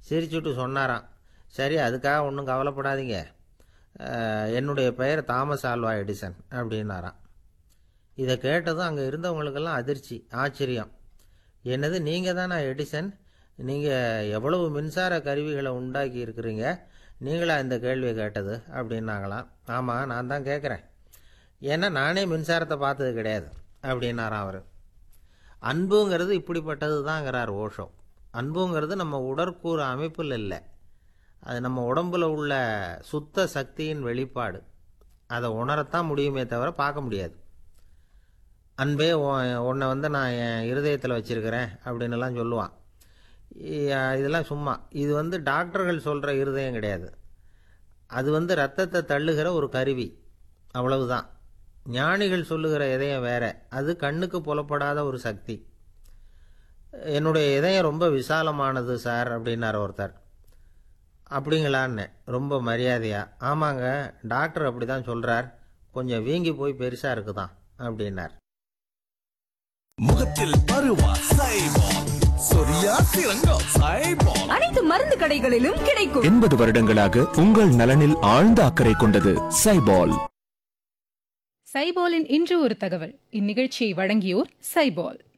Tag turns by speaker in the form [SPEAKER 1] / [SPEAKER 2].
[SPEAKER 1] சிரிச்சுட்டு சொன்னாராம் சரி அதுக்காக ஒன்றும் கவலைப்படாதீங்க அஹ், என்னுடைய பெயர் தாமஸ் ஆல்வா எடிசன் அப்படின்னாராம் இதை கேட்டதும் அங்கே இருந்தவங்களுக்கெல்லாம் அதிர்ச்சி ஆச்சரியம் என்னது நீங்கள் தானா எடிசன் நீங்கள் எவ்வளவு மின்சார கருவிகளை உண்டாக்கி இருக்கிறீங்க நீங்களா இந்த கேள்வியை கேட்டது அப்படின்னாங்களாம் ஆமாம் நான் தான் கேட்குறேன் ஏன்னா நானே மின்சாரத்தை பார்த்தது கிடையாது அப்படின்னாராம் அவர் அன்புங்கிறது இப்படிப்பட்டது தாங்கிறார் ஓஷோ அன்புங்கிறது நம்ம உடற்கூறு அமைப்பில் இல்லை அது நம்ம உடம்புல உள்ள சுத்த சக்தியின் வெளிப்பாடு அதை உணரத்தான் முடியுமே தவிர பார்க்க முடியாது அன்பே உன்- உன்னை வந்து நான் என் இருதயத்தில் வச்சிருக்கிறேன் அப்படின்னுலாம் சொல்லுவான் இ- இதெல்லாம் சும்மா இது வந்து டாக்டர்கள் சொல்கிற இருதயம் கிடையாது அது வந்து ரத்தத்தை தள்ளுகிற ஒரு கருவி அவ்வளவுதான் ஞானிகள் சொல்லுகிற இதயம் வேற அது கண்ணுக்கு புலப்படாத ஒரு சக்தி என்னுடைய இதயம் ரொம்ப விசாலமானது சார் அப்படின்னார் ஒருத்தர் அப்படிங்களான்னு ரொம்ப மரியாதையா ஆமாங்க டாக்டர் அப்படி தான் சொல்கிறார் கொஞ்சம் வீங்கி போய் பெருசாக இருக்குதான் அப்படின்னார்
[SPEAKER 2] முகத்தில் பருவா சைபால் சொரியா சிறங்கம் சைபால்
[SPEAKER 3] அனைத்து மருந்து கடைகளிலும் கிடைக்கும்
[SPEAKER 4] எண்பது வருடங்களாக உங்கள் நலனில் ஆழ்ந்த அக்கறை கொண்டது சைபால்
[SPEAKER 5] சைபாலின் இன்று ஒரு தகவல் இந்நிகழ்ச்சியை வழங்கியோர் சைபால்